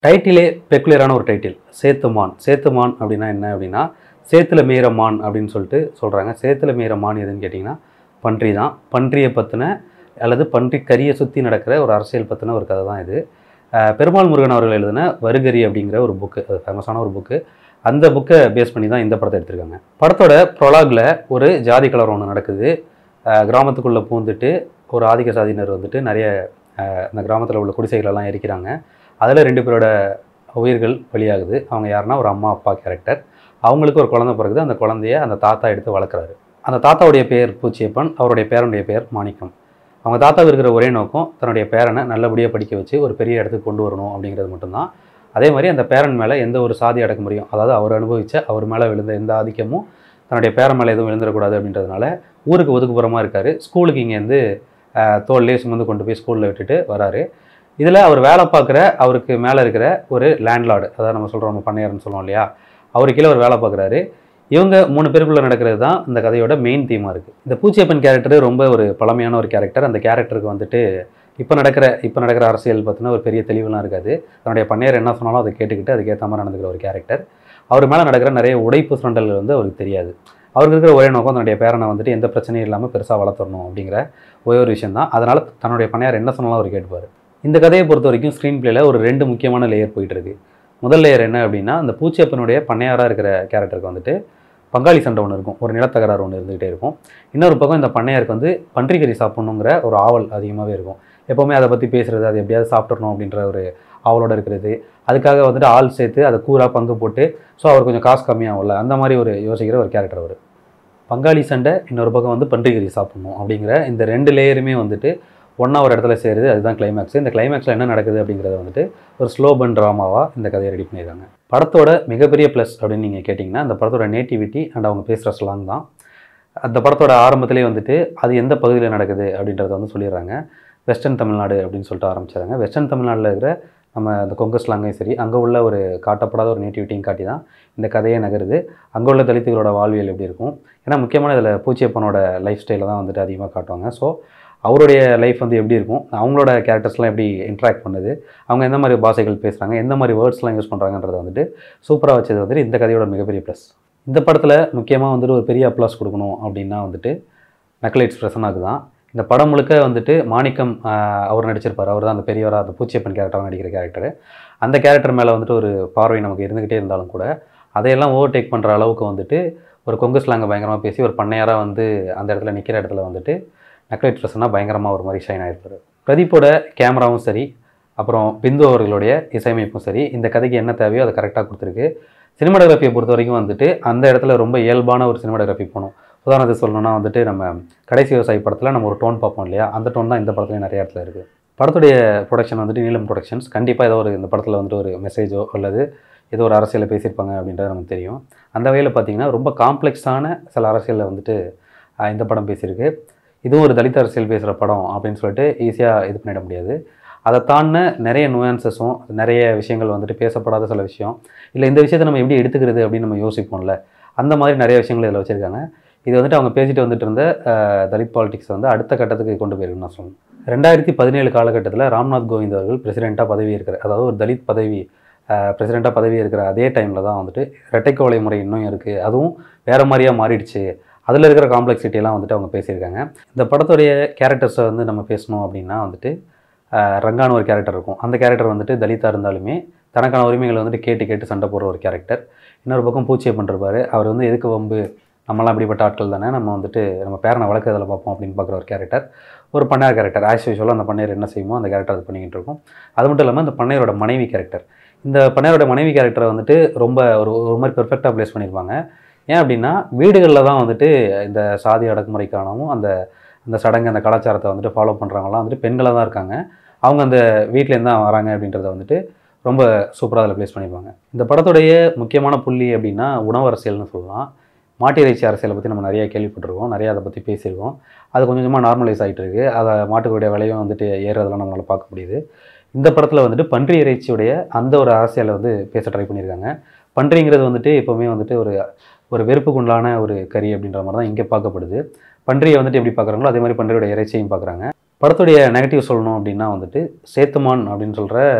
டைட்டிலே பெக்குலரான ஒரு டைட்டில் சேத்துமான் சேத்துமான் அப்படின்னா என்ன அப்படின்னா சேத்துல மேய்ற மான் அப்படின்னு சொல்லிட்டு சொல்கிறாங்க சேத்துல மேய்ற மான் எதுன்னு கேட்டிங்கன்னா பன்றி தான் பன்றியை பற்றின அல்லது பன்றி கரியை சுற்றி நடக்கிற ஒரு அரசியல் பற்றின ஒரு கதை தான் இது அஹ் பெருமாள் முருகன் அவர்கள் எழுதின வருகரி அப்படிங்கிற ஒரு புக்கு அது ஃபேமஸான ஒரு புக்கு அந்த புக்கை பேஸ் பண்ணி தான் இந்த படத்தை எடுத்திருக்காங்க படத்தோட ப்ரொலாகில் ஒரு ஜாதி கலவரம் ஒன்று நடக்குது அஹ் கிராமத்துக்குள்ளே பூந்துட்டு ஒரு ஆதிக்க சாதியினர் வந்துட்டு நிறைய அஹ் இந்த கிராமத்தில் உள்ள குடிசைகளெல்லாம் எரிக்கிறாங்க அதில் ரெண்டு பேரோட உயிர்கள் பலியாகுது அவங்க யாருன்னா ஒரு அம்மா அப்பா கேரக்டர் அவங்களுக்கு ஒரு குழந்தை பிறகுது அந்த குழந்தைய அந்த தாத்தா எடுத்து வளர்க்குறாரு அந்த தாத்தாவுடைய பேர் பூச்சியப்பன் அவருடைய பேரனுடைய பேர் மாணிக்கம் அவங்க தாத்தாவுக்கு இருக்கிற ஒரே நோக்கம் தன்னுடைய பேரனை நல்லபடியாக படிக்க வச்சு ஒரு பெரிய இடத்துக்கு கொண்டு வரணும் அப்படிங்கிறது மட்டும்தான் அதே மாதிரி அந்த பேரன் மேலே எந்த ஒரு சாதி அடக்குமுறையும் அதாவது அவர் அனுபவித்த அவர் மேலே விழுந்த எந்த ஆதிக்கமும் தன்னுடைய பேரன் மேலே எதுவும் விழுந்துடக்கூடாது அப்படின்றதுனால ஊருக்கு ஒதுக்குப்புறமாக இருக்கார் ஸ்கூலுக்கு இங்கேருந்து தோல்லே சுமந்து கொண்டு போய் ஸ்கூலில் விட்டுட்டு வராரு இதில் அவர் வேலை பார்க்குற அவருக்கு மேலே இருக்கிற ஒரு லேண்ட்லார்டு அதாவது நம்ம சொல்கிறோம் நம்ம பண்ணையார்னு சொல்லுவோம் இல்லையா அவரு கீழே ஒரு வேலை பார்க்குறாரு இவங்க மூணு பேருக்குள்ளே நடக்கிறது தான் இந்த கதையோட மெயின் தீமாக இருக்குது இந்த பூச்சியப்பன் கேரக்டர் ரொம்ப ஒரு பழமையான ஒரு கேரக்டர் அந்த கேரக்டருக்கு வந்துட்டு இப்போ நடக்கிற இப்போ நடக்கிற அரசியல் பற்றின ஒரு பெரிய தெளிவுலாம் இருக்காது தன்னுடைய பண்ணையார் என்ன சொன்னாலும் அதை கேட்டுக்கிட்டு அதுக்கேற்ற மாதிரி நடந்துக்கிற ஒரு கேரக்டர் அவர் மேலே நடக்கிற நிறைய உடைப்பு சுரண்டல்கள் வந்து அவருக்கு தெரியாது அவருக்கு இருக்கிற ஒரே நோக்கம் தன்னுடைய பேரனை வந்துட்டு எந்த பிரச்சனையும் இல்லாமல் பெருசாக வளர்த்துடணும் அப்படிங்கிற ஒரே ஒரு விஷயம் தான் அதனால் தன்னுடைய பண்ணையார் என்ன சொன்னாலும் அவர் கேட்டுப்பார் இந்த கதையை பொறுத்த வரைக்கும் ஸ்க்ரீன் பிளேல ஒரு ரெண்டு முக்கியமான லேயர் போயிட்டு இருக்கு முதல் லேயர் என்ன அப்படின்னா அந்த பூச்சியப்பனுடைய பண்ணையாராக இருக்கிற கேரக்டருக்கு வந்துட்டு பங்காளி சண்டை ஒன்று இருக்கும் ஒரு நிலத்தகராறு ஒன்று இருந்துகிட்டே இருக்கும் இன்னொரு பக்கம் இந்த பண்ணையாருக்கு வந்து பன்றிக்கறி சாப்பிடணுங்கிற ஒரு ஆவல் அதிகமாகவே இருக்கும் எப்போவுமே அதை பற்றி பேசுகிறது அது எப்படியாவது சாப்பிட்றணும் அப்படின்ற ஒரு ஆவலோட இருக்கிறது அதுக்காக வந்துட்டு ஆள் சேர்த்து அதை கூறாக பங்கு போட்டு ஸோ அவர் கொஞ்சம் காசு கம்மியாகும்ல அந்த மாதிரி ஒரு யோசிக்கிற ஒரு கேரக்டர் அவர் பங்காளி சண்டை இன்னொரு பக்கம் வந்து பன்றிக்கறி சாப்பிடணும் அப்படிங்கிற இந்த ரெண்டு லேயருமே வந்துட்டு ஒன்றா ஒரு இடத்துல சேருது அதுதான் கிளைமேக்ஸ் இந்த கிளைமேக்ஸில் என்ன நடக்குது அப்படிங்கிறத வந்துட்டு ஒரு ஸ்லோபன் ட்ராமாவாக இந்த கதையை ரெடி பண்ணியிருக்காங்க படத்தோட மிகப்பெரிய ப்ளஸ் அப்படின்னு நீங்கள் கேட்டிங்கன்னா அந்த படத்தோட நேட்டிவிட்டி அண்ட் அவங்க பேசுகிற ஸ்லாங் தான் அந்த படத்தோட ஆரம்பத்திலே வந்துட்டு அது எந்த பகுதியில் நடக்குது அப்படின்றத வந்து சொல்லிடுறாங்க வெஸ்டர்ன் தமிழ்நாடு அப்படின்னு சொல்லிட்டு ஆரம்பிச்சாங்க வெஸ்டர்ன் தமிழ்நாட்டில் இருக்கிற நம்ம அந்த கொங்கு ஸ்லாங்கையும் சரி அங்கே உள்ள ஒரு காட்டப்படாத ஒரு நேட்டிவிட்டியும் காட்டி தான் இந்த கதையே நகருது அங்கே உள்ள தலித்துகளோட வாழ்வியல் எப்படி இருக்கும் ஏன்னா முக்கியமான இதில் பூச்சியப்பனோட லைஃப் ஸ்டைலை தான் வந்துட்டு அதிகமாக காட்டுவாங்க ஸோ அவருடைய லைஃப் வந்து எப்படி இருக்கும் அவங்களோட கேரக்டர்ஸ்லாம் எப்படி இன்ட்ராக்ட் பண்ணுது அவங்க எந்த மாதிரி பாஷைகள் பேசுகிறாங்க எந்த மாதிரி வேர்ட்ஸ்லாம் யூஸ் பண்ணுறாங்கன்றத வந்துட்டு சூப்பராக வச்சது வந்துட்டு இந்த கதையோட மிகப்பெரிய ப்ளஸ் இந்த படத்தில் முக்கியமாக வந்துட்டு ஒரு பெரிய அப்ளாஸ் கொடுக்கணும் அப்படின்னா வந்துட்டு நக்கலைட்ஸ் பிரசனாக்கு தான் இந்த படம் முழுக்க வந்துட்டு மாணிக்கம் ஆஹ், அவர் நடிச்சிருப்பார் அவர் தான் அந்த பெரியவராக அந்த பூச்சியப்பன் கேரக்டராக நடிக்கிற கேரக்டர் அந்த கேரக்டர் மேலே வந்துட்டு ஒரு பார்வை நமக்கு இருந்துக்கிட்டே இருந்தாலும் கூட அதையெல்லாம் ஓவர்டேக் பண்ணுற அளவுக்கு வந்துட்டு ஒரு கொங்கு ஸ்லாங்கை பயங்கரமாக பேசி ஒரு பண்ணையாராக வந்து அந்த இடத்துல நிற்கிற இடத்துல வந்துட்டு நக்லைட் பிரசன்னா பயங்கரமாக ஒரு மாதிரி ஷைன் ஆகிருப்பார் பிரதீப்போட கேமராவும் சரி அப்புறம் பிந்து அவர்களுடைய இசையமைப்பும் சரி இந்த கதைக்கு என்ன தேவையோ அதை கரெக்டாக கொடுத்துருக்கு சினிமாடோகிராஃபியை பொறுத்த வரைக்கும் வந்துட்டு அந்த இடத்துல ரொம்ப இயல்பான ஒரு சினிமாடோகிராஃபி போகணும் உதாரணத்துக்கு சொல்லணும்னா வந்துட்டு நம்ம கடைசி விவசாயி படத்தில் நம்ம ஒரு டோன் பார்ப்போம் இல்லையா அந்த டோன் தான் இந்த படத்துலையும் நிறைய இடத்துல இருக்குது படத்துடைய ப்ரொடக்ஷன் வந்துட்டு நீலம் ப்ரொடக்ஷன்ஸ் கண்டிப்பாக ஏதோ ஒரு இந்த படத்தில் வந்துட்டு ஒரு மெசேஜோ அல்லது ஏதோ ஒரு அரசியலை பேசியிருப்பாங்க அப்படின்றது நமக்கு தெரியும் அந்த வகையில் பார்த்தீங்கன்னா ரொம்ப காம்ப்ளெக்ஸான சில அரசியலில் வந்துட்டு ஆஹ், இந்த படம் பேசியிருக்கு இதுவும் ஒரு தலித் அரசியல் பேசுகிற படம் அப்படின்னு சொல்லிட்டு ஈஸியாக இது பண்ணிட முடியாது அதை தாண்டின நிறைய நுவான்சஸும் நிறைய விஷயங்கள் வந்துட்டு பேசப்படாத சில விஷயம் இல்லை இந்த விஷயத்தை நம்ம எப்படி எடுத்துக்கிறது அப்படின்னு நம்ம யோசிப்போம்ல அந்த மாதிரி நிறைய விஷயங்கள் இதில் வச்சுருக்காங்க இது வந்துட்டு அவங்க பேசிட்டு வந்துட்டு இருந்த அஹ், தலித் பாலிடிக்ஸ் வந்து அடுத்த கட்டத்துக்கு கொண்டு போயிருக்குன்னு நான் சொல்லணும் ரெண்டாயிரத்தி பதினேழு காலகட்டத்தில் ராம்நாத் கோவிந்த் அவர்கள் பிரசிடெண்ட்டாக பதவி இருக்கிற அதாவது ஒரு தலித் பதவி பிரசிடெண்ட்டாக பதவி இருக்கிற அதே டைமில் தான் வந்துட்டு இரட்டைக்கோலை முறை இன்னும் இருக்குது அதுவும் வேறு மாதிரியாக மாறிடுச்சு அதில் இருக்கிற காம்ப்ளெக்சிட்டியெல்லாம் வந்துட்டு அவங்க பேசியிருக்காங்க இந்த படத்துடைய கேரக்டர்ஸை வந்து நம்ம பேசணும் அப்படின்னா வந்துட்டு ஆஹ் ரங்கான்னு ஒரு கேரக்டர் இருக்கும் அந்த கேரக்டர் வந்துட்டு தலித்தாக இருந்தாலுமே தனக்கான உரிமைகளை வந்துட்டு கேட்டு கேட்டு சண்டை போடுற ஒரு கேரக்டர் இன்னொரு பக்கம் பூச்சியை பண்ணிருப்பாரு அவர் வந்து எதுக்கு வம்பு நம்மளாம் அப்படிப்பட்ட ஆட்கள் தானே நம்ம வந்துட்டு நம்ம பேரனை வளர்க்குறதுல பார்ப்போம் அப்படின்னு பார்க்குற ஒரு கேரக்டர் ஒரு பண்ணையார் கேரக்டர் ஆஸ் யூஸ்வலாக அந்த பண்ணையர் என்ன செய்யுமோ அந்த கேரக்டர் அது பண்ணிக்கிட்டு இருக்கும் அது மட்டும் இல்லாமல் இந்த பண்ணையரோட மனைவி கேரக்டர் இந்த பண்ணையரோட மனைவி கேரக்டரை வந்துட்டு ரொம்ப ஒரு ஒரு மாதிரி பெர்ஃபெக்டாக ப்ளேஸ் பண்ணியிருப்பாங்க ஏன் அப்படின்னா வீடுகளில் தான் வந்துட்டு இந்த சாதி அடக்குமுறைக்கானவும் அந்த அந்த சடங்கு அந்த கலாச்சாரத்தை வந்துட்டு ஃபாலோ பண்ணுறவங்கலாம் வந்துட்டு பெண்களாக தான் இருக்காங்க அவங்க அந்த வீட்டிலேருந்து தான் வராங்க அப்படின்றத வந்துட்டு ரொம்ப சூப்பராக அதில் ப்ளேஸ் பண்ணியிருப்பாங்க இந்த படத்துடைய முக்கியமான புள்ளி அப்படின்னா உணவு அரசியல்னு சொல்லலாம் மாட்டு இறைச்சி அரசியலை பற்றி நம்ம நிறைய கேள்விப்பட்டிருக்கோம் நிறைய அதை பற்றி பேசியிருக்கோம் அது கொஞ்சம் கொஞ்சமாக நார்மலைஸ் ஆகிட்டு இருக்கு அதை மாட்டுக்குடைய விலையும் வந்துட்டு ஏறுறதெல்லாம் நம்மளால் பார்க்க முடியுது இந்த படத்தில் வந்துட்டு பன்றி இறைச்சியுடைய அந்த ஒரு அரசியலை வந்து பேச ட்ரை பண்ணியிருக்காங்க பன்றிங்கிறது வந்துட்டு எப்போவுமே வந்துட்டு ஒரு ஒரு வெறுப்புக்குண்டான ஒரு கறி அப்படின்ற மாதிரி தான் இங்கே பார்க்கப்படுது பன்றியை வந்துட்டு எப்படி பார்க்குறாங்களோ அதே மாதிரி பன்றியோட இறைச்சியையும் பார்க்குறாங்க படத்துடைய நெகட்டிவ் சொல்லணும் அப்படின்னா வந்துட்டு சேத்துமான் அப்படின்னு சொல்கிற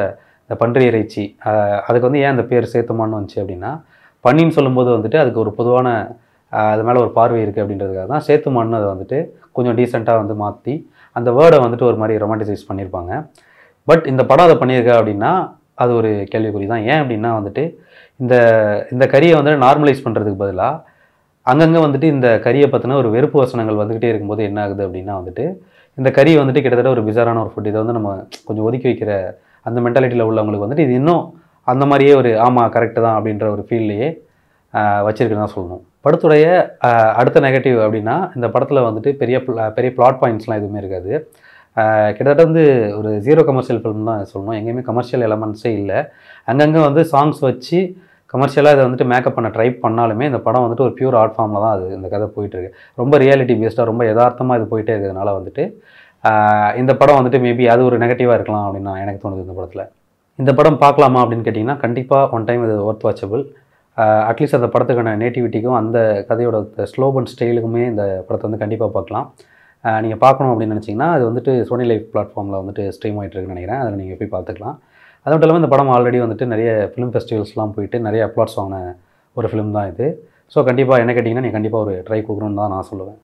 இந்த பன்றி இறைச்சி ஆஹ் அதுக்கு வந்து ஏன் அந்த பேர் சேத்துமான்னு வந்துச்சு அப்படின்னா பன்னின்னு சொல்லும்போது வந்துட்டு அதுக்கு ஒரு பொதுவான ஆஹ் அது மேலே ஒரு பார்வை இருக்குது அப்படின்றதுக்காக தான் சேத்துமான்னு அதை வந்துட்டு கொஞ்சம் டீசெண்டாக வந்து மாற்றி அந்த வேர்டை வந்துட்டு ஒரு மாதிரி ரொமான்டிசைஸ் பண்ணியிருப்பாங்க பட் இந்த படம் அதை பண்ணியிருக்கா அப்படின்னா அது ஒரு கேள்விக்குறி தான் ஏன் அப்படின்னா வந்துட்டு இந்த இந்த கரியை வந்துட்டு நார்மலைஸ் பண்ணுறதுக்கு பதிலாக அங்கங்கே வந்துட்டு இந்த கரியை பற்றின ஒரு வெறுப்பு வசனங்கள் வந்துக்கிட்டே இருக்கும்போது என்ன ஆகுது அப்படின்னா வந்துட்டு இந்த கறி வந்துட்டு கிட்டத்தட்ட ஒரு பிசாரான ஒரு ஃபுட் இதை வந்து நம்ம கொஞ்சம் ஒதுக்கி வைக்கிற அந்த மென்டாலிட்டியில் உள்ளவங்களுக்கு வந்துட்டு இது இன்னும் அந்த மாதிரியே ஒரு ஆமாம் கரெக்டு தான் அப்படின்ற ஒரு ஃபீல்லையே வச்சிருக்குன்னு தான் சொல்லணும் படத்துடைய ஆஹ், அடுத்த நெகட்டிவ் அப்படின்னா இந்த படத்தில் வந்துட்டு பெரிய pl- பெரிய பிளாட் பாயிண்ட்ஸ்லாம் எதுவுமே இருக்காது ஆஹ், கிட்டத்தட்ட வந்து ஒரு ஜீரோ கமர்ஷியல் ஃபிலிம் தான் சொல்லணும் எங்கேயுமே கமர்ஷியல் எலமெண்ட்ஸே இல்லை அங்கங்கே வந்து சாங்ஸ் வச்சு கமர்ஷியலாக இதை வந்துட்டு மேக்கப் பண்ண ட்ரை பண்ணாலுமே இந்த படம் வந்துட்டு ஒரு பியூர் ஆர்ட் ஃபார்மில் தான் அது இந்த கதை போயிட்டுருக்கு ரொம்ப ரியாலிட்டி பேஸ்டாக ரொம்ப யதார்த்தமாக இது போயிட்டே இருக்கிறதுனால வந்துட்டு ஆஹ், இந்த படம் வந்துட்டு மேபி அது ஒரு நெகட்டிவாக இருக்கலாம் அப்படின்னு நான் எனக்கு தோணுது இந்த படத்தில் இந்த படம் பார்க்கலாமா அப்படின்னு கேட்டிங்கன்னா கண்டிப்பாக ஒன் டைம் இது ஒர்த் வாட்சபிள் அட்லீஸ்ட் அந்த படத்துக்கான நேட்டிவிட்டிக்கும் அந்த கதையோட ஸ்லோபன் ஸ்டைலுக்குமே இந்த படத்தை வந்து கண்டிப்பாக பார்க்கலாம் நீங்கள் பார்க்கணும் அப்படின்னு நினச்சிங்கன்னா அது வந்துட்டு சோனி லைஃப் பிளாட்ஃபார்மில் வந்துட்டு ஸ்ட்ரீம் ஆகிட்டு இருக்குன்னு நினைக்கிறேன் அதில் நீங்கள் போய் பார்த்துக்கலாம் அது மட்டும் இல்லாமல் இந்த படம் ஆல்ரெடி வந்துட்டு நிறைய ஃபிலிம் ஃபெஸ்டிவல்ஸ்லாம் போயிட்டு நிறைய அப்ளாட்ஸ் வாங்கின ஒரு ஃபிலிம் தான் இது ஸோ கண்டிப்பாக என்ன கேட்டிங்கன்னா நீங்கள் கண்டிப்பாக ஒரு ட்ரை கொடுக்கணுன்னு தான் நான் சொல்லுவேன்